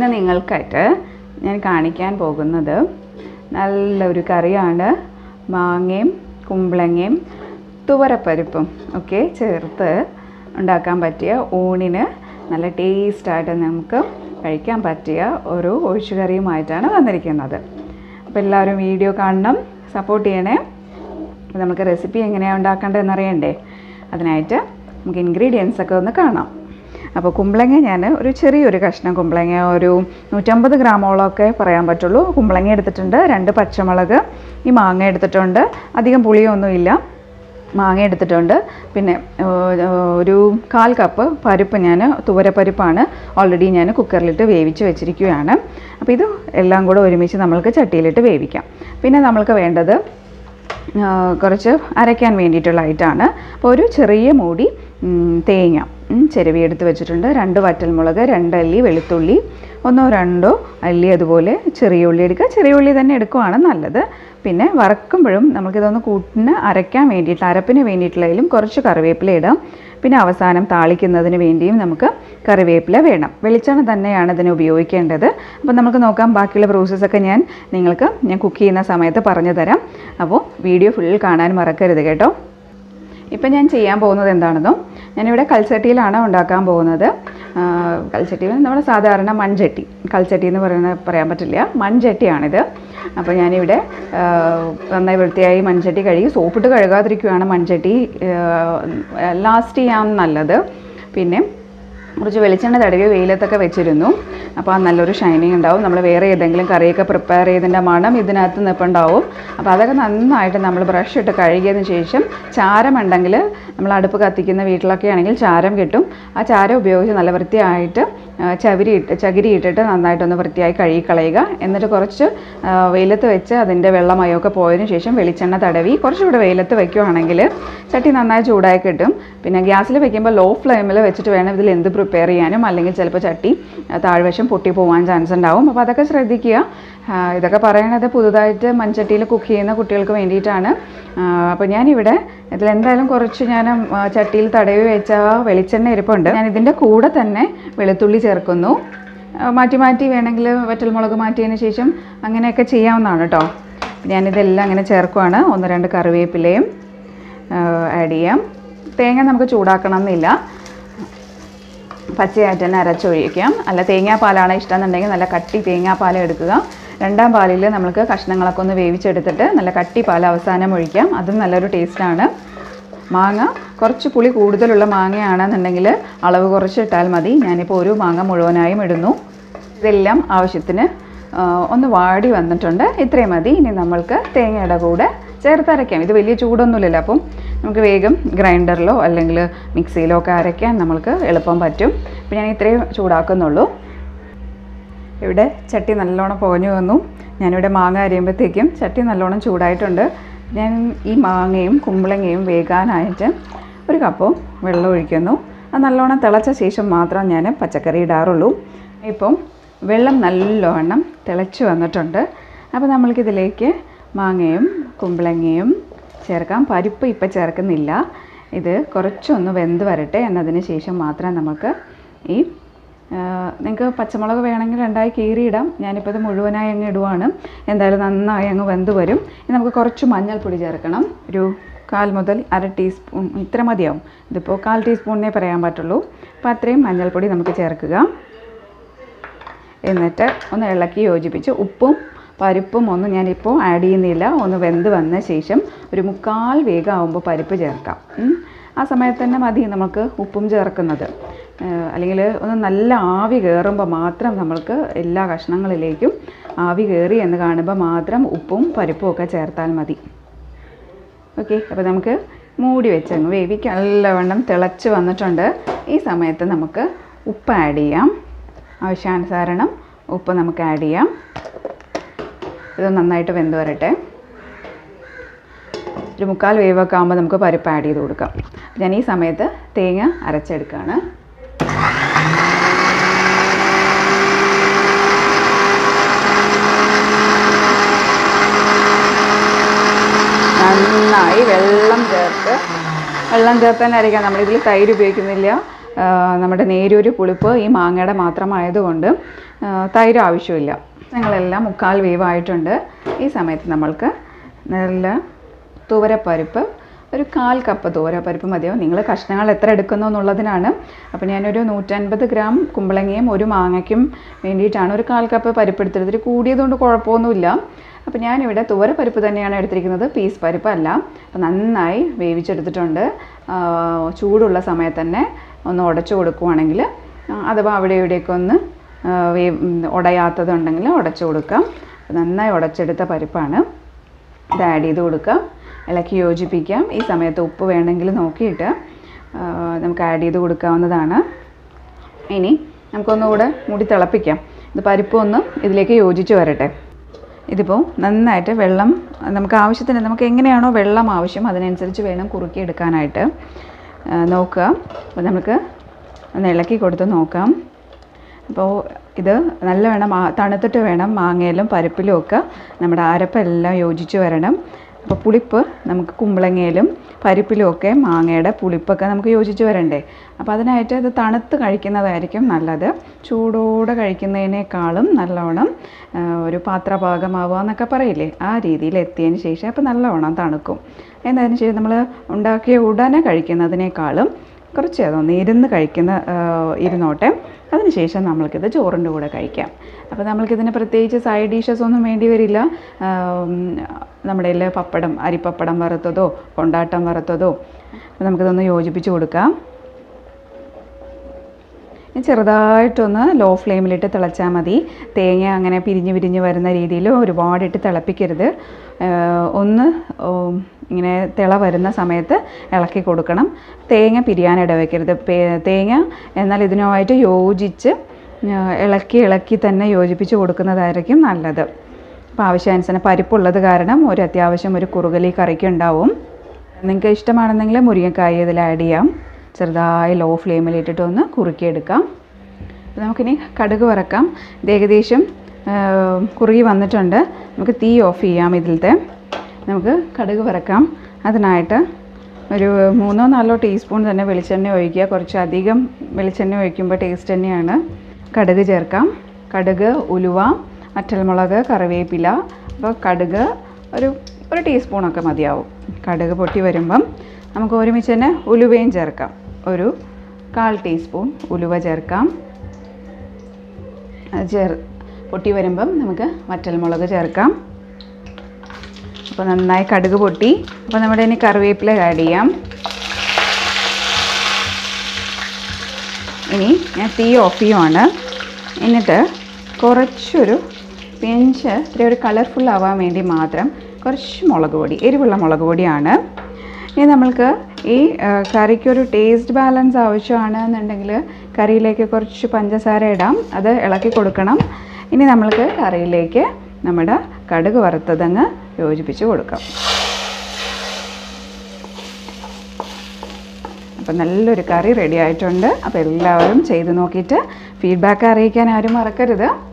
നിങ്ങൾക്കായിട്ട് ഞാൻ കാണിക്കാൻ പോകുന്നത് നല്ലൊരു കറിയാണ് മാങ്ങയും കുമ്പളങ്ങയും തുവരപ്പരിപ്പും ഒക്കെ ചേർത്ത് ഉണ്ടാക്കാൻ പറ്റിയ ഊണിന് നല്ല ടേസ്റ്റായിട്ട് നമുക്ക് കഴിക്കാൻ പറ്റിയ ഒരു ഒഴിച്ചുകറിയുമായിട്ടാണ് വന്നിരിക്കുന്നത് അപ്പോൾ എല്ലാവരും വീഡിയോ കാണണം സപ്പോർട്ട് ചെയ്യണേ അപ്പോൾ നമുക്ക് റെസിപ്പി എങ്ങനെയാണ് ഉണ്ടാക്കേണ്ടതെന്ന് അറിയണ്ടേ അതിനായിട്ട് നമുക്ക് ഇൻഗ്രീഡിയൻസ് ഒക്കെ ഒന്ന് കാണാം അപ്പോൾ കുമ്പളങ്ങ ഞാൻ ഒരു ചെറിയൊരു കഷ്ണം കുമ്പളങ്ങ ഒരു നൂറ്റമ്പത് ഗ്രാമോളമൊക്കെ പറയാൻ പറ്റുള്ളൂ കുമ്പളങ്ങ എടുത്തിട്ടുണ്ട് രണ്ട് പച്ചമുളക് ഈ മാങ്ങ എടുത്തിട്ടുണ്ട് അധികം പുളിയൊന്നുമില്ല മാങ്ങ എടുത്തിട്ടുണ്ട് പിന്നെ ഏർ, ഒരു കാൽ കപ്പ് പരിപ്പ് ഞാൻ തുവരപ്പരിപ്പാണ് ഓൾറെഡി ഞാൻ കുക്കറിലിട്ട് വേവിച്ച് വെച്ചിരിക്കുകയാണ് അപ്പോൾ ഇത് എല്ലാം കൂടെ ഒരുമിച്ച് നമ്മൾക്ക് ചട്ടിയിലിട്ട് വേവിക്കാം പിന്നെ നമ്മൾക്ക് വേണ്ടത് ആ, കുറച്ച് അരയ്ക്കാൻ വേണ്ടിയിട്ടുള്ള ഐറ്റാണ് അപ്പോൾ ഒരു ചെറിയ മൂടി ഉം, തേങ്ങ ഉം, ചിരവി എടുത്ത് വെച്ചിട്ടുണ്ട് രണ്ട് വറ്റൽമുളക് രണ്ട് അല്ലി വെളുത്തുള്ളി ഒന്നോ രണ്ടോ അല്ലി അതുപോലെ ചെറിയ ഉള്ളി എടുക്കുക ചെറിയ ഉള്ളി തന്നെ എടുക്കുവാണ് നല്ലത് പിന്നെ വറക്കുമ്പോഴും നമുക്കിതൊന്ന് കൂട്ടിന് അരയ്ക്കാൻ വേണ്ടിയിട്ട് അരപ്പിന് വേണ്ടിയിട്ടുള്ളതിലും കുറച്ച് കറിവേപ്പില ഇടാം പിന്നെ അവസാനം താളിക്കുന്നതിന് വേണ്ടിയും നമുക്ക് കറിവേപ്പില വേണം വെളിച്ചെണ്ണ തന്നെയാണ് ഇതിന് ഉപയോഗിക്കേണ്ടത് അപ്പോൾ നമുക്ക് നോക്കാം ബാക്കിയുള്ള പ്രോസസ്സൊക്കെ ഞാൻ നിങ്ങൾക്ക് ഞാൻ കുക്ക് ചെയ്യുന്ന സമയത്ത് പറഞ്ഞു തരാം അപ്പോൾ വീഡിയോ ഫുൾ കാണാൻ മറക്കരുത് കേട്ടോ ഇപ്പം ഞാൻ ചെയ്യാൻ പോകുന്നത് എന്താണെന്നോ ഞാനിവിടെ കൽച്ചട്ടിയിലാണ് ഉണ്ടാക്കാൻ പോകുന്നത് ആ, കൽച്ചട്ടിയിൽ നമ്മുടെ സാധാരണ മൺചട്ടി കൽച്ചട്ടി എന്ന് പറയുന്ന പറയാൻ പറ്റില്ല മൺചട്ടിയാണിത് അപ്പോൾ ഞാനിവിടെ ആ, നന്നായി വൃത്തിയായി മൺചട്ടി കഴുകി സോപ്പിട്ട് കഴുകാതിരിക്കുകയാണ് മൺചട്ടി ലാസ്റ്റ് ചെയ്യാൻ നല്ലത് പിന്നെ കുറച്ച് വെളിച്ചെണ്ണ തടവി വെയിലത്തൊക്കെ വെച്ചിരുന്നു അപ്പോൾ ആ നല്ലൊരു ഷൈനിങ് ഉണ്ടാവും നമ്മൾ വേറെ ഏതെങ്കിലും കറിയൊക്കെ പ്രിപ്പയർ ചെയ്തതിൻ്റെ മണം ഇതിനകത്ത് നിൽപ്പുണ്ടാവും അപ്പോൾ അതൊക്കെ നന്നായിട്ട് നമ്മൾ ബ്രഷ് ഇട്ട് കഴുകിയതിന് ശേഷം ചാരമുണ്ടെങ്കിൽ നമ്മൾ അടുപ്പ് കത്തിക്കുന്ന വീട്ടിലൊക്കെ ആണെങ്കിൽ ചാരം കിട്ടും ആ ചാരം ഉപയോഗിച്ച് നല്ല വൃത്തിയായിട്ട് ആ, ചകിരി ഇട്ട് ചകിരി ഇട്ടിട്ട് നന്നായിട്ടൊന്ന് വൃത്തിയായി കഴുകി കളയുക എന്നിട്ട് കുറച്ച് ആ, വെയിലത്ത് വെച്ച് അതിൻ്റെ വെള്ളമയമൊക്കെ പോയതിന് ശേഷം വെളിച്ചെണ്ണ തടവി കുറച്ചുകൂടെ വെയിലത്ത് വെക്കുകയാണെങ്കിൽ ചട്ടി നന്നായി ചൂടായി കിട്ടും പിന്നെ ഗ്യാസിൽ വെക്കുമ്പോൾ ലോ ഫ്ലെയിമിൽ വെച്ചിട്ട് വേണം ഇതിൽ എന്ത് പ്രിപ്പയർ ചെയ്യാനും അല്ലെങ്കിൽ ചിലപ്പോൾ ചട്ടി ആ, താഴ്വശം പൊട്ടി പോകാൻ ചാൻസ് ഉണ്ടാവും അപ്പോൾ അതൊക്കെ ശ്രദ്ധിക്കുക ആ, ഇതൊക്കെ പറയണത് പുതുതായിട്ട് മൺചട്ടിയിൽ കുക്ക് ചെയ്യുന്ന കുട്ടികൾക്ക് വേണ്ടിയിട്ടാണ് ആ, അപ്പോൾ ഞാനിവിടെ ഇതിലെന്തായാലും കുറച്ച് ഞാൻ ആ, ചട്ടിയിൽ തടവി വെച്ച ആ വെളിച്ചെണ്ണ ഇരിപ്പുണ്ട് ഞാൻ ഇതിൻ്റെ കൂടെ തന്നെ വെളുത്തുള്ളി ചേർക്കുന്നു ആ, മാറ്റി മാറ്റി വേണമെങ്കിൽ വറ്റൽമുളക് മാറ്റിയതിന് ശേഷം അങ്ങനെയൊക്കെ ചെയ്യാവുന്നതാണ് കേട്ടോ ഞാനിതെല്ലാം അങ്ങനെ ചേർക്കുവാണ് ഒന്ന് രണ്ട് കറിവേപ്പിലയും ആഡ് ചെയ്യാം തേങ്ങ നമുക്ക് ചൂടാക്കണം എന്നില്ല പച്ചയായിട്ട് തന്നെ അരച്ചൊഴിക്കാം അല്ല തേങ്ങാപ്പാലാണ് ഇഷ്ടം എന്നുണ്ടെങ്കിൽ നല്ല കട്ടി തേങ്ങാപ്പാൽ എടുക്കുക രണ്ടാം പാലിൽ നമുക്ക് കഷ്ണങ്ങളൊക്കെ ഒന്ന് വേവിച്ചെടുത്തിട്ട് നല്ല കട്ടി പാൽ അവസാനം ഒഴിക്കാം അതും നല്ലൊരു ടേസ്റ്റാണ് മാങ്ങ കുറച്ച് പുളി കൂടുതലുള്ള മാങ്ങയാണെന്നുണ്ടെങ്കിൽ അളവ് കുറച്ച് ഇട്ടാൽ മതി ഞാനിപ്പോൾ ഒരു മാങ്ങ മുഴുവനായും ഇടുന്നു ഇതെല്ലാം ആവശ്യത്തിന് ആ, ഒന്ന് വാടി വന്നിട്ടുണ്ട് ഇത്രയും മതി ഇനി നമ്മൾക്ക് തേങ്ങയുടെ കൂടെ ചേർത്തരയ്ക്കാം ഇത് വലിയ ചൂടൊന്നുമില്ലല്ലോ അപ്പം നമുക്ക് വേഗം ഗ്രൈൻഡറിലോ അല്ലെങ്കിൽ മിക്സിയിലോ ഒക്കെ അരയ്ക്കാൻ നമ്മൾക്ക് എളുപ്പം പറ്റും അപ്പം ഞാൻ ഇത്രയും ചൂടാക്കുന്നുള്ളൂ ഇവിടെ ചട്ടി നല്ലോണം പുകഞ്ഞു വന്നു ഞാനിവിടെ മാങ്ങ അരിയുമ്പോഴത്തേക്കും ചട്ടി നല്ലോണം ചൂടായിട്ടുണ്ട് ഞാൻ ഈ മാങ്ങയും കുമ്പളങ്ങയും വേകാനായിട്ട് ഒരു കപ്പ് വെള്ളം ഒഴിക്കുന്നു അത് നല്ലോണം തിളച്ച ശേഷം മാത്രം ഞാൻ പച്ചക്കറി ഇടാറുള്ളൂ ഇപ്പം വെള്ളം നല്ലോണം തിളച്ച് വന്നിട്ടുണ്ട് അപ്പോൾ നമ്മൾക്കിതിലേക്ക് മാങ്ങയും കുമ്പളങ്ങയും ചേർക്കാം പരിപ്പ് ഇപ്പം ചേർക്കുന്നില്ല ഇത് കുറച്ചൊന്ന് വെന്ത് വരട്ടെ എന്നതിന് ശേഷം മാത്രം നമുക്ക് ഈ നിങ്ങൾക്ക് പച്ചമുളക് വേണമെങ്കിൽ രണ്ടായി കീറിയിടാം ഞാനിപ്പോൾ ഇത് മുഴുവനായി അങ്ങ് ഇടുവാണ് എന്തായാലും നന്നായി അങ്ങ് വെന്ത് വരും ഇനി നമുക്ക് കുറച്ച് മഞ്ഞൾപ്പൊടി ചേർക്കണം ഒരു കാൽ മുതൽ അര ടീസ്പൂൺ ഇത്ര മതിയാവും ഇതിപ്പോൾ കാൽ ടീസ്പൂണിനേ പറയാൻ പറ്റുള്ളൂ അപ്പോൾ അത്രയും മഞ്ഞൾപ്പൊടി നമുക്ക് ചേർക്കുക എന്നിട്ട് ഒന്ന് ഇളക്കി യോജിപ്പിച്ച് ഉപ്പും പരിപ്പും ഒന്നും ഞാനിപ്പോൾ ആഡ് ചെയ്യുന്നില്ല ഒന്ന് വെന്ത് വന്ന ശേഷം ഒരു മുക്കാൽ വേഗമാകുമ്പോൾ പരിപ്പ് ചേർക്കാം ഉം. ആ സമയത്ത് തന്നെ മതി നമുക്ക് ഉപ്പും ചേർക്കുന്നത് ഏഹ് അല്ലെങ്കിൽ ഒന്ന് നല്ല ആവി കയറുമ്പോൾ മാത്രം നമ്മൾക്ക് എല്ലാ കഷ്ണങ്ങളിലേക്കും ആവി കയറി എന്ന് കാണുമ്പോൾ മാത്രം ഉപ്പും പരിപ്പും ഒക്കെ ചേർത്താൽ മതി ഓക്കെ അപ്പോൾ നമുക്ക് മൂടി വെച്ച് അങ്ങ് വേവിക്കാം നല്ലവണ്ണം തിളച്ച് വന്നിട്ടുണ്ട് ഈ സമയത്ത് നമുക്ക് ഉപ്പ് ആഡ് ചെയ്യാം ആവശ്യാനുസരണം ഉപ്പ് നമുക്ക് ആഡ് ചെയ്യാം ഇത് നന്നായിട്ട് വെന്ത് വരട്ടെ ഒരു മുക്കാൽ വേവൊക്കെ ആകുമ്പോൾ നമുക്ക് പരിപ്പ് ആഡ് ചെയ്ത് കൊടുക്കാം ഞാൻ ഈ സമയത്ത് തേങ്ങ അരച്ചെടുക്കുകയാണ് നന്നായി വെള്ളം ചേർത്ത് വെള്ളം ചേർത്ത് തന്നെ അരയ്ക്കാം നമ്മളിതിൽ തൈര് ഉപയോഗിക്കുന്നില്ല ആ, നമ്മുടെ നേരിയൊരു പുളിപ്പ് ഈ മാങ്ങയുടെ മാത്രമായതുകൊണ്ട് ആ, തൈര് ആവശ്യമില്ല ഞങ്ങളെല്ലാം മുക്കാൽ വേവായിട്ടുണ്ട് ഈ സമയത്ത് നമ്മൾക്ക് നല്ല തുവരപ്പരിപ്പ് ഒരു കാൽ കപ്പ് തുവരപ്പരിപ്പ് മതിയാവും നിങ്ങൾ കഷ്ണങ്ങൾ എത്ര എടുക്കുന്നു എന്നുള്ളതിനാണ് അപ്പോൾ ഞാനൊരു നൂറ്റൻപത് ഗ്രാം കുമ്പളങ്ങയും ഒരു മാങ്ങയ്ക്കും വേണ്ടിയിട്ടാണ് ഒരു കാൽ കപ്പ് പരിപ്പ് എടുത്തത് ഇതിൽ കൂടിയതുകൊണ്ട് കുഴപ്പമൊന്നുമില്ല അപ്പോൾ ഞാനിവിടെ തുവരപ്പരിപ്പ് തന്നെയാണ് എടുത്തിരിക്കുന്നത് പീസ് പരിപ്പ് അല്ല അപ്പോൾ നന്നായി വേവിച്ചെടുത്തിട്ടുണ്ട് ആ, ചൂടുള്ള സമയത്ത് തന്നെ ഒന്ന് ഉടച്ചു കൊടുക്കുവാണെങ്കിൽ ആ, അഥവാ അവിടെ ഇവിടെയൊക്കെ ഒന്ന് ആ, വേ ഉം, ഉടയാത്തതുണ്ടെങ്കിൽ ഉടച്ചു കൊടുക്കാം അപ്പോൾ നന്നായി ഉടച്ചെടുത്ത പരിപ്പാണ് ഇത് ആഡ് ചെയ്ത് കൊടുക്കാം ഇളക്കി യോജിപ്പിക്കാം ഈ സമയത്ത് ഉപ്പ് വേണമെങ്കിൽ നോക്കിയിട്ട് ആ, നമുക്ക് ആഡ് ചെയ്ത് കൊടുക്കാവുന്നതാണ് ഇനി നമുക്കൊന്നുകൂടെ മൂടി തിളപ്പിക്കാം ഇത് പരിപ്പ് ഒന്ന് ഇതിലേക്ക് യോജിച്ച് വരട്ടെ ഇതിപ്പോൾ നന്നായിട്ട് വെള്ളം നമുക്ക് ആവശ്യത്തിന് നമുക്ക് എങ്ങനെയാണോ വെള്ളം ആവശ്യം അതിനനുസരിച്ച് വേണം കുറുക്കി എടുക്കാനായിട്ട് ആ, നോക്കുക അപ്പോൾ നമുക്ക് ഒന്ന് ഇളക്കി കൊടുത്ത് നോക്കാം അപ്പോൾ ഇത് നല്ല വേണം മാ- തണുത്തിട്ട് വേണം മാങ്ങയിലും പരിപ്പിലും ഒക്കെ നമ്മുടെ അരപ്പെല്ലാം യോജിച്ച് വരണം അപ്പോൾ പുളിപ്പ് നമുക്ക് കുമ്പളങ്ങയിലും പരിപ്പിലും ഒക്കെ മാങ്ങയുടെ പുളിപ്പൊക്കെ നമുക്ക് യോജിച്ച് വരണ്ടേ അപ്പോൾ അതിനായിട്ട് ഇത് തണുത്ത് കഴിക്കുന്നതായിരിക്കും നല്ലത് ചൂടോടെ കഴിക്കുന്നതിനേക്കാളും നല്ലവണ്ണം ആ, ഒരു പാത്രപാകമാവുക എന്നൊക്കെ പറയില്ലേ ആ രീതിയിൽ എത്തിയതിന് ശേഷം അപ്പോൾ നല്ലവണ്ണം തണുക്കും എന്നതിന് ശേഷം നമ്മൾ ഉണ്ടാക്കിയ ഉടനെ കഴിക്കുന്നതിനേക്കാളും കുറച്ച് അതൊന്ന് ഇരുന്ന് കഴിക്കുന്ന ആ, ഇരുന്നോട്ടെ അതിനുശേഷം നമ്മൾക്കിത് ചോറിൻ്റെ കൂടെ കഴിക്കാം അപ്പോൾ നമ്മൾക്കിതിന് പ്രത്യേകിച്ച് സൈഡ് ഡിഷസ് ഒന്നും വേണ്ടി വരില്ല ആ, ഉം, നമ്മുടെ കയ്യിൽ പപ്പടം അരിപ്പപ്പടം വറുത്തതോ കൊണ്ടാട്ടം വറുത്തതോ അപ്പോൾ നമുക്കിതൊന്ന് യോജിപ്പിച്ച് കൊടുക്കാം ഇനി ചെറുതായിട്ടൊന്ന് ലോ ഫ്ലെയിമിലിട്ട് തിളച്ചാൽ മതി തേങ്ങ അങ്ങനെ പിരിഞ്ഞ് പിരിഞ്ഞ് വരുന്ന രീതിയിൽ ഒരുപാടിട്ട് തിളപ്പിക്കരുത് ഏഹ് ഒന്ന് ഉം, ഇങ്ങനെ തിള വരുന്ന സമയത്ത് ഇളക്കി കൊടുക്കണം തേങ്ങ പിരിയാൻ ഇടവയ്ക്കരുത് പേ- തേങ്ങ എന്നാൽ ഇതിനുമായിട്ട് യോജിച്ച് ഏഹ് ഇളക്കി ഇളക്കി തന്നെ യോജിപ്പിച്ച് കൊടുക്കുന്നതായിരിക്കും നല്ലത് അപ്പോൾ ആവശ്യാനുസരണം പരിപ്പുള്ളത് കാരണം ഒരു അത്യാവശ്യം ഒരു കുറുകലി കറിക്ക് ഉണ്ടാവും നിങ്ങൾക്ക് ഇഷ്ടമാണെന്നെങ്കിൽ മുരിങ്ങക്കായ ഇതിൽ ആഡ് ചെയ്യാം ചെറുതായി ലോ ഫ്ലെയിമിൽ ഇട്ടിട്ട് ഒന്ന് കുറുക്കിയെടുക്കാം അപ്പോൾ നമുക്കിനി കടുക് വറക്കാം ഇത് ഏകദേശം ആ, കുറുകി വന്നിട്ടുണ്ട് നമുക്ക് തീ ഓഫ് ചെയ്യാം ഇതിലത്തെ നമുക്ക് കടുക് വറക്കാം അതിനായിട്ട് ഒരു മൂന്നോ നാലോ ടീസ്പൂൺ തന്നെ വെളിച്ചെണ്ണ ഒഴിക്കുക കുറച്ച് അധികം വെളിച്ചെണ്ണ ഒഴിക്കുമ്പോൾ ടേസ്റ്റ് തന്നെയാണ് കടുക് ചേർക്കാം കടുക് ഉലുവ വറ്റൽമുളക് കറിവേപ്പില അപ്പോൾ കടുക് ഒരു ഒരു ടീസ്പൂണൊക്കെ മതിയാവും കടുക് പൊട്ടി വരുമ്പം നമുക്ക് ഒരുമിച്ച് തന്നെ ഉലുവയും ചേർക്കാം ഒരു കാൽ ടീസ്പൂൺ ഉലുവ ചേർക്കാം അത് ചേർ പൊട്ടി വരുമ്പം നമുക്ക് വറ്റൽമുളക് ചേർക്കാം അപ്പോൾ നന്നായി കടുക് പൊട്ടി അപ്പോൾ നമ്മുടെ ഇനി കറിവേപ്പില ആഡ് ചെയ്യാം ഇനി ഞാൻ തീ ഓഫ് ചെയ്യുവാണ് എന്നിട്ട് കുറച്ചൊരു പിഞ്ച് ഇത്തിരി ഒരു കളർഫുൾ ആവാൻ വേണ്ടി മാത്രം കുറച്ച് മുളക് പൊടി എരിവുള്ള മുളക് പൊടിയാണ് ഇനി നമ്മൾക്ക് ഈ ആ, കറിക്കൊരു ടേസ്റ്റ് ബാലൻസ് ആവശ്യമാണ് എന്നുണ്ടെങ്കിൽ കറിയിലേക്ക് കുറച്ച് പഞ്ചസാര ഇടാം അത് ഇളക്കി കൊടുക്കണം ഇനി നമ്മൾക്ക് കറിയിലേക്ക് നമ്മുടെ കടുക് വറുത്തതങ്ങ് യോജിപ്പിച്ച് കൊടുക്കാം അപ്പോൾ നല്ലൊരു കറി റെഡി ആയിട്ടുണ്ട് അപ്പോൾ എല്ലാവരും ചെയ്ത് നോക്കിയിട്ട് ഫീഡ്ബാക്ക് അറിയിക്കാൻ ആരും മറക്കരുത്